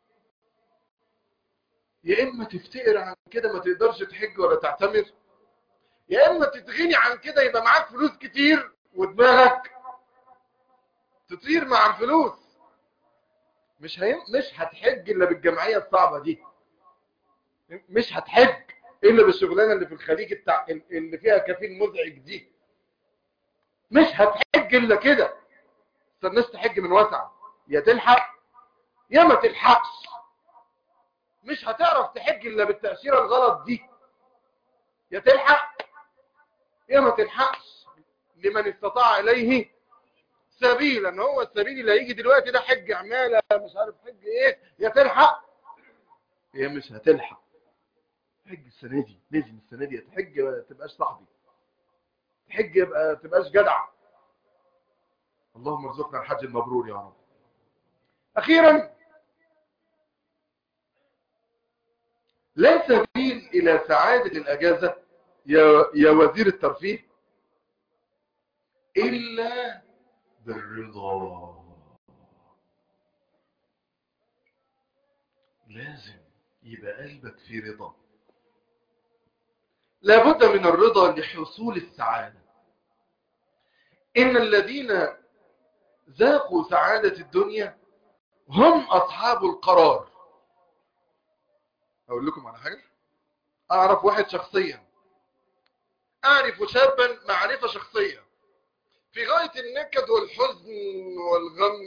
يا إما تفتقر عن كده ما تقدرش تحج ولا تعتمر يا إما تتغني عن كده يبقى معاك فلوس كتير ودماغك تطير مع الفلوس مش هيم... مش هتحج الا بالجمعيه الصعبه دي مش هتحج الا بالشغلانه اللي في الخليج التع... اللي فيها كفيل مزعج دي مش هتحج الا كده الناس تحج من وسع يا تلحق يا ما تلحقش مش هتعرف تحج الا بالتاشيره الغلط دي يا تلحق يا ما تلحقش لمن استطاع اليه سبيلا هو السبيل اللي هيجي دلوقتي ده حج عماله مش عارف حج ايه يا تلحق يا مش هتلحق حج السنه دي لازم السنه دي تحج ما تبقاش صاحبي تحج يبقى تبقاش جدع اللهم ارزقنا الحج المبرور يا رب اخيرا لا سبيل الى سعاده الاجازه يا يا وزير الترفيه الا بالرضا لازم يبقى قلبك في رضا لابد من الرضا لحصول السعادة إن الذين ذاقوا سعادة الدنيا هم أصحاب القرار أقول لكم على حاجة أعرف واحد شخصيا أعرف شابا معرفة شخصية في غاية النكد والحزن والغم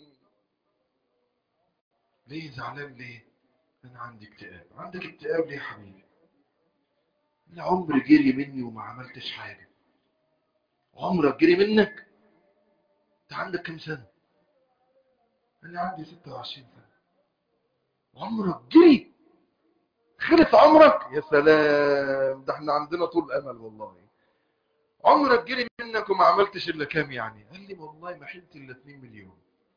ليه زعلان ليه انا عندي اكتئاب عندك اكتئاب ليه يا حبيبي العمر جري مني وما عملتش حاجة عمرك جري منك انت عندك كم سنة انا عندي 26 سنة عمرك جري خلص عمرك يا سلام ده احنا عندنا طول امل والله عمرك جري منك وما عملتش الا كام يعني قال لي والله ما حلت الا 2 مليون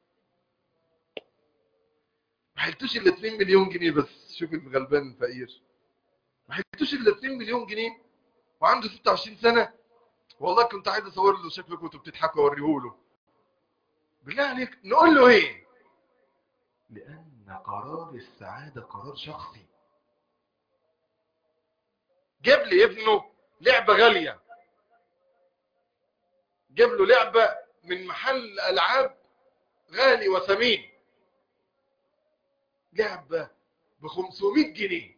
ما حلتوش الا 2 مليون جنيه بس شوف الغلبان الفقير ما حلتوش الا 2 مليون جنيه وعنده 26 سنه والله كنت عايز اصور له شكلكم وانتوا بتضحكوا واوريه له بالله عليك نقول له ايه لان قرار السعاده قرار شخصي جاب لي ابنه لعبه غاليه جاب له لعبة من محل ألعاب غالي وثمين لعبة ب 500 جنيه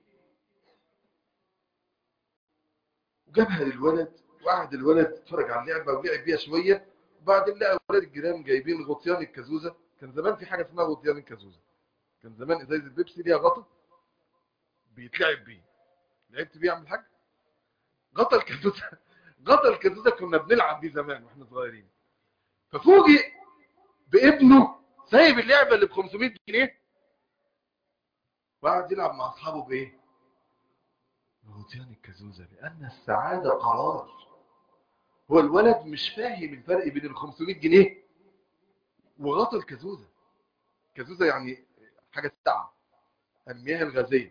وجابها للولد وقعد الولد اتفرج على اللعبة ولعب بيها شوية وبعدين لقى ولاد الجيران جايبين غطيان الكازوزة كان زمان في حاجة اسمها غطيان الكازوزة كان زمان ازايز البيبسي ليها غطا بيتلعب بيه لعبت بيه اعمل حاجة غطا الكازوزة غطا الكازوزة كنا بنلعب بيه زمان واحنا صغيرين ففوجئ بابنه سايب اللعبة اللي ب 500 جنيه وقعد يلعب مع اصحابه بايه غطيان الكازوزة لان السعادة قرار هو الولد مش فاهم الفرق بين ال 500 جنيه وغطا الكازوزة كازوزة يعني حاجة ساعة المياه الغازية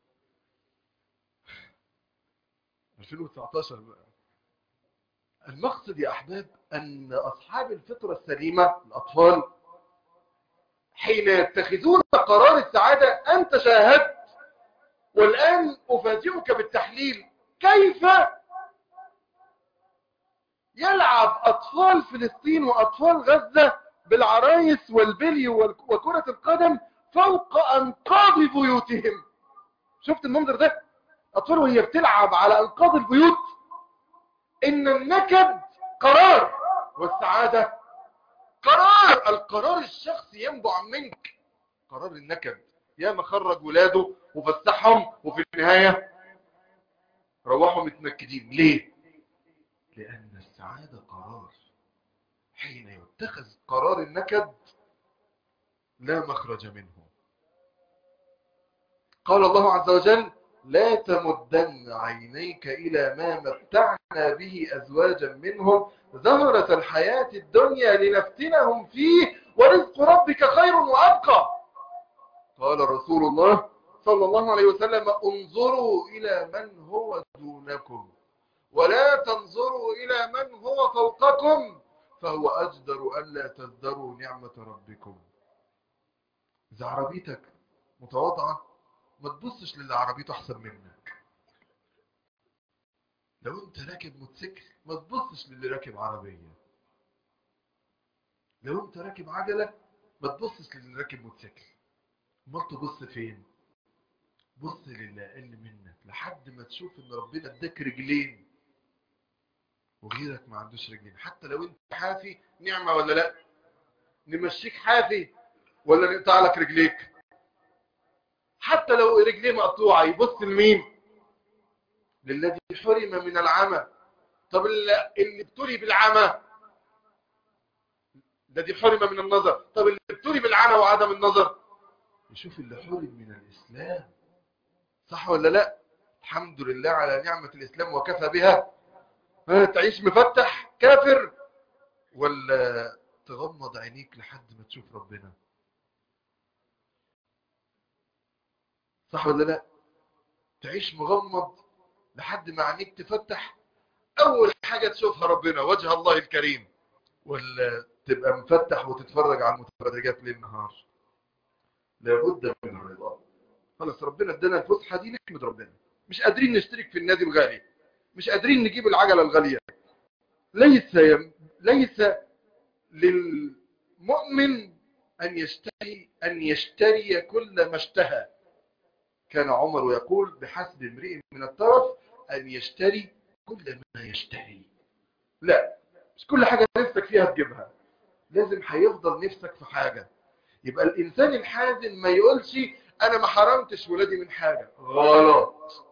2019 بقى المقصد يا أحباب أن أصحاب الفطرة السليمة الأطفال حين يتخذون قرار السعادة أنت شاهدت والآن أفاجئك بالتحليل كيف يلعب أطفال فلسطين وأطفال غزة بالعرايس والبلي وكرة القدم فوق أنقاض بيوتهم شفت المنظر ده أطفال وهي بتلعب على أنقاض البيوت إن النكد قرار والسعادة قرار القرار الشخصي ينبع منك قرار النكد يا ما خرج ولاده وفسحهم وفي النهاية روحوا متنكدين ليه لأن السعادة قرار حين يتخذ قرار النكد لا مخرج منه قال الله عز وجل لا تمدن عينيك إلى ما متعنا به أزواجا منهم زهرة الحياة الدنيا لنفتنهم فيه ورزق ربك خير وأبقى قال رسول الله صلى الله عليه وسلم انظروا إلى من هو دونكم ولا تنظروا إلى من هو فوقكم فهو أجدر ألا تزدروا نعمة ربكم إذا عربيتك متواضعة ما تبصش للي عربيته أحسن منك لو أنت راكب موتوسيكل ما تبصش للي راكب عربية لو أنت راكب عجلة ما تبصش للي راكب موتوسيكل ما تبص فين بص للي أقل منك لحد ما تشوف إن ربنا اداك رجلين وغيرك ما عندوش رجلين حتى لو انت حافي نعمة ولا لا نمشيك حافي ولا نقطع لك رجليك حتى لو رجليه مقطوعة يبص لمين للذي حرم من العمى طب اللي اللي ابتلي بالعمى الذي حرم من النظر طب اللي ابتلي بالعمى وعدم النظر يشوف اللي حرم من الإسلام صح ولا لا الحمد لله على نعمة الإسلام وكفى بها تعيش مفتح كافر ولا تغمض عينيك لحد ما تشوف ربنا صح ولا لا تعيش مغمض لحد ما عينيك تفتح اول حاجة تشوفها ربنا وجه الله الكريم ولا تبقى مفتح وتتفرج على المتفرجات ليل نهار لابد من الرضا خلاص ربنا ادانا الفسحه دي نحمد ربنا مش قادرين نشترك في النادي الغالي مش قادرين نجيب العجلة الغالية ليس يم... ليس للمؤمن أن يشتري أن يشتري كل ما اشتهى كان عمر يقول بحسب امرئ من الطرف أن يشتري كل ما يشتهي لا مش كل حاجة نفسك فيها تجيبها لازم هيفضل نفسك في حاجة يبقى الإنسان الحازم ما يقولش أنا ما حرمتش ولادي من حاجة غلط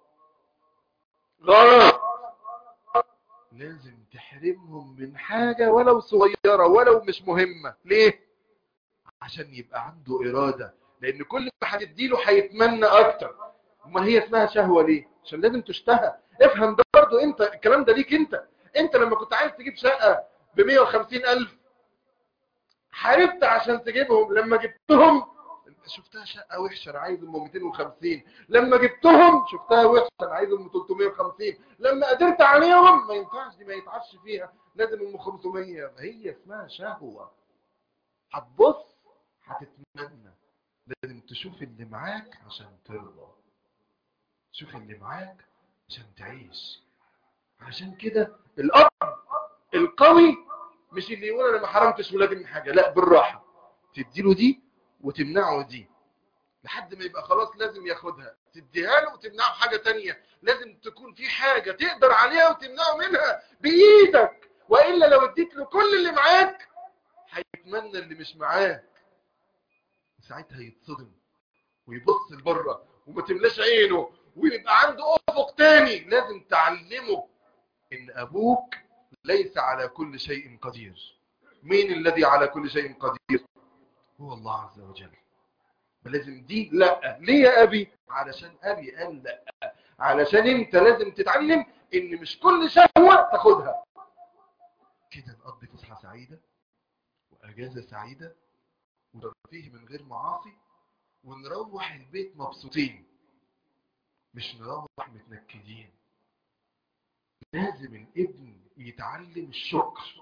غلط لازم تحرمهم من حاجة ولو صغيرة ولو مش مهمة ليه عشان يبقى عنده إرادة لأن كل ما هتديله هيتمنى أكتر امال هي اسمها شهوة ليه عشان لازم تشتهى افهم ده برضو انت الكلام ده ليك انت انت لما كنت عايز تجيب شقة ب 150 ألف حاربت عشان تجيبهم لما جبتهم شفتها شقة وحشة أنا عايز أم 250 لما جبتهم شفتها وحشة أنا عايز أم 350 لما قدرت عليهم ما ينفعش دي ما يتعش فيها لازم أم 500 هي اسمها شهوة هتبص هتتمنى لازم تشوف اللي معاك عشان ترضى تشوف اللي معاك عشان تعيش عشان كده الأب القوي مش اللي يقول أنا ما حرمتش ولادي من حاجة لا بالراحة تديله دي وتمنعه دي لحد ما يبقى خلاص لازم ياخدها تديها له وتمنعه حاجة تانية لازم تكون في حاجة تقدر عليها وتمنعه منها بإيدك وإلا لو اديت له كل اللي معاك هيتمنى اللي مش معاك ساعتها يتصدم ويبص لبره وما تملاش عينه ويبقى عنده افق تاني لازم تعلمه ان ابوك ليس على كل شيء قدير مين الذي على كل شيء قدير هو الله عز وجل لازم دي لا ليه يا ابي علشان ابي قال لا علشان انت لازم تتعلم ان مش كل شهوة تاخدها كده نقضي فسحة سعيدة واجازة سعيدة وترفيه من غير معاصي ونروح البيت مبسوطين مش نروح متنكدين لازم الابن يتعلم الشكر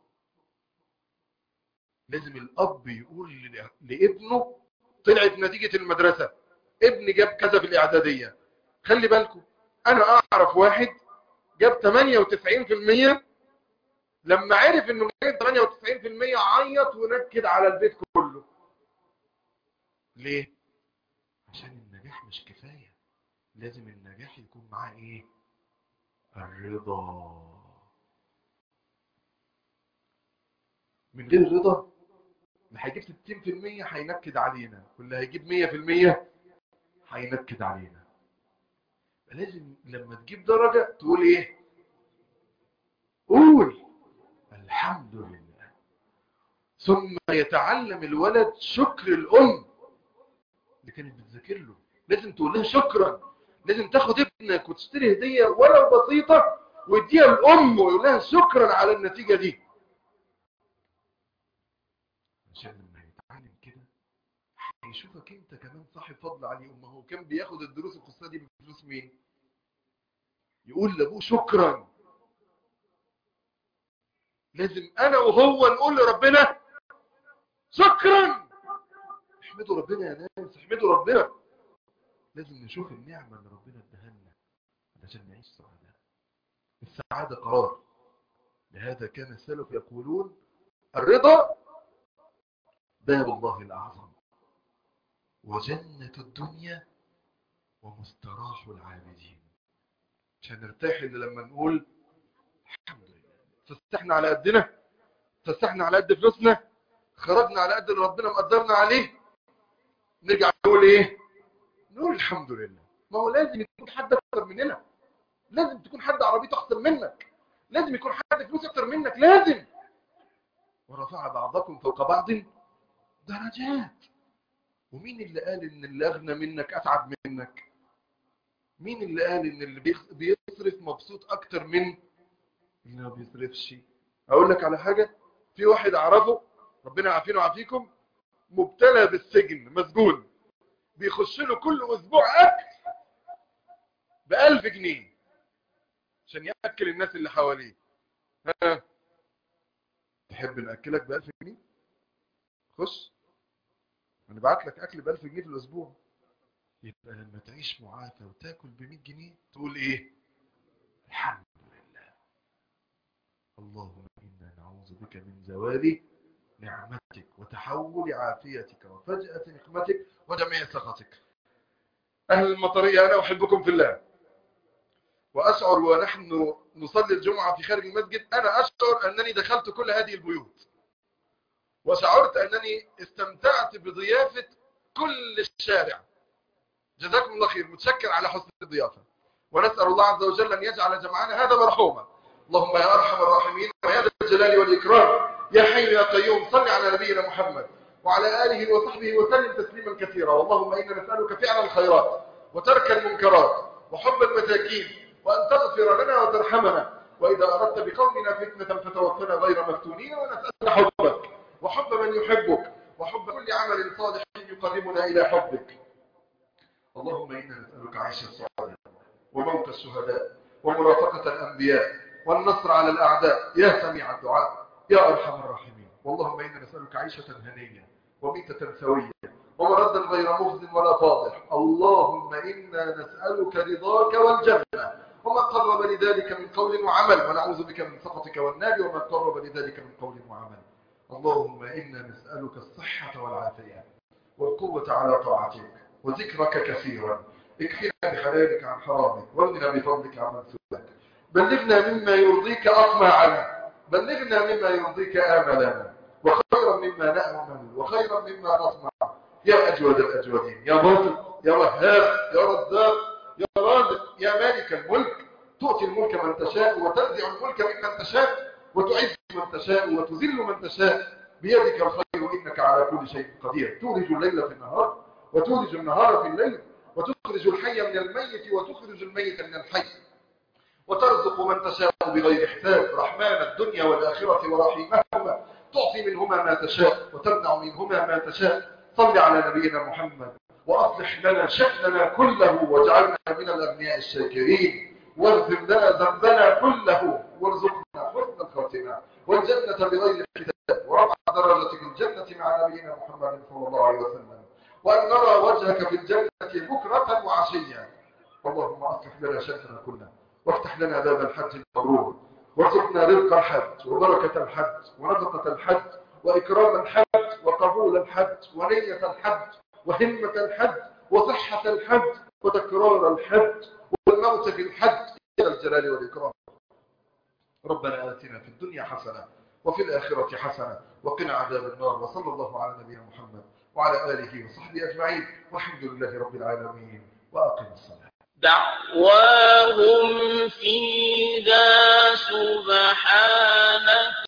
لازم الاب يقول لابنه طلعت نتيجة المدرسة ابني جاب كذا في الاعدادية خلي بالكم انا اعرف واحد جاب 98% لما عرف انه جايب 98% عيط ونكد على البيت كله ليه عشان النجاح مش كفاية لازم النجاح يكون معاه ايه الرضا من غير الرضا اللي هيجيب 60% هينكد علينا واللي هيجيب 100% هينكد علينا لازم لما تجيب درجة تقول ايه قول الحمد لله ثم يتعلم الولد شكر الأم اللي كانت بتذاكر له لازم تقول لها شكرا لازم تاخد ابنك وتشتري هدية ولو بسيطة ويديها الأم ويقول لها شكرا على النتيجة دي عشان لما يتعلم كده هيشوفك انت كمان صاحب فضل عليه ما هو كان بياخد الدروس الخصوصية دي بفلوس مين يقول لابوه شكرا لازم انا وهو نقول لربنا شكرا احمدوا ربنا يا ناس احمدوا ربنا لازم نشوف النعمة اللي ربنا اداها لنا علشان نعيش سعداء السعادة قرار لهذا كان السلف يقولون الرضا باب الله الأعظم وجنة الدنيا ومستراح العابدين عشان نرتاح اللي لما نقول الحمد لله فسحنا على قدنا فسحنا على قد فلوسنا خرجنا على قد اللي ربنا مقدرنا عليه نرجع نقول ايه نقول الحمد لله ما هو لازم يكون حد اكتر مننا لازم تكون حد عربيته احسن منك لازم يكون حد فلوس اكتر منك لازم ورفع بعضكم فوق بعض درجات ومين اللي قال ان اللي اغنى منك اتعب منك مين اللي قال ان اللي بيصرف مبسوط اكتر من اللي ما بيصرفش اقول لك على حاجة في واحد اعرفه ربنا يعافينا ويعافيكم مبتلى بالسجن مسجون بيخش له كل اسبوع اكل بألف جنيه عشان يأكل الناس اللي حواليه ها تحب نأكلك بألف جنيه خش هنبعت لك اكل بألف جنيه في الاسبوع يبقى لما تعيش معافى وتاكل ب 100 جنيه تقول ايه الحمد لله اللهم انا نعوذ بك من زوال نعمتك وتحول عافيتك وفجأة نقمتك وجميع سخطك أهل المطرية أنا أحبكم في الله وأشعر ونحن نصلي الجمعة في خارج المسجد أنا أشعر أنني دخلت كل هذه البيوت وشعرت أنني استمتعت بضيافة كل الشارع جزاكم الله خير متشكر على حسن الضيافة ونسأل الله عز وجل أن يجعل جمعنا هذا مرحوما اللهم يا أرحم الراحمين ويا ذا الجلال والإكرام يا حي يا قيوم صل على نبينا محمد وعلى آله وصحبه وسلم تسليما كثيرا اللهم إنا نسألك فعل الخيرات وترك المنكرات وحب المساكين وأن تغفر لنا وترحمنا وإذا أردت بقومنا فتنة فتوفنا غير مفتونين ونسألك حبك وحب من يحبك وحب كل عمل صالح يقربنا إلى حبك اللهم إنا نسألك عيش الصالح وموت الشهداء ومرافقة الأنبياء والنصر على الأعداء يا سميع الدعاء يا أرحم الراحمين واللهم إنا نسألك عيشة هنية وميتة سوية ومردا غير مخز ولا فاضح اللهم إنا نسألك رضاك والجنة وما قرب لذلك من قول وعمل ونعوذ بك من سخطك والنار وما قرب لذلك من قول وعمل اللهم إنا نسألك الصحة والعافية والقوة على طاعتك وذكرك كثيرا اكفنا بحلالك عن حرامك واغننا بفضلك عن سؤالك بلغنا مما يرضيك أطمعنا بلغنا مما يرضيك آملنا وخيرا مما نأمل وخيرا مما نطمع يا أجود الأجودين يا باطل يا وهاب يا رزاق يا رازق يا مالك الملك تؤتي الملك من تشاء وتنزع الملك ممن تشاء وتعز من تشاء وتذل من تشاء بيدك الخير إنك على كل شيء قدير تولج الليل في النهار وتولج النهار في الليل وتخرج الحي من الميت وتخرج الميت من الحي وترزق من تشاء بغير حساب رحمن الدنيا والآخرة ورحيمهما تعطي منهما ما تشاء وتمنع منهما ما تشاء صل على نبينا محمد وأصلح لنا شأننا كله واجعلنا من الأغنياء الشاكرين واغفر لنا ذنبنا كله وارزقنا حسن الخاتمة والجنة بغير حساب ورفع درجة في الجنة مع نبينا محمد صلى الله عليه وسلم وأن نرى وجهك في الجنة بكرة وعشيا اللهم أصلح لنا شأننا كله وافتح لنا باب الحج المبرور وارزقنا رزق الحج وبركة الحج ونفقة الحج وإكرام الحج وقبول الحج ونية الحج وهمة الحج وصحة الحج وتكرار الحج والموت في الحج إلى الجلال والإكرام ربنا آتنا في الدنيا حسنة وفي الآخرة حسنة وقنا عذاب النار وصلى الله على نبينا محمد وعلى آله وصحبه أجمعين والحمد لله رب العالمين وأقم الصلاة دعواهم فيها سبحانك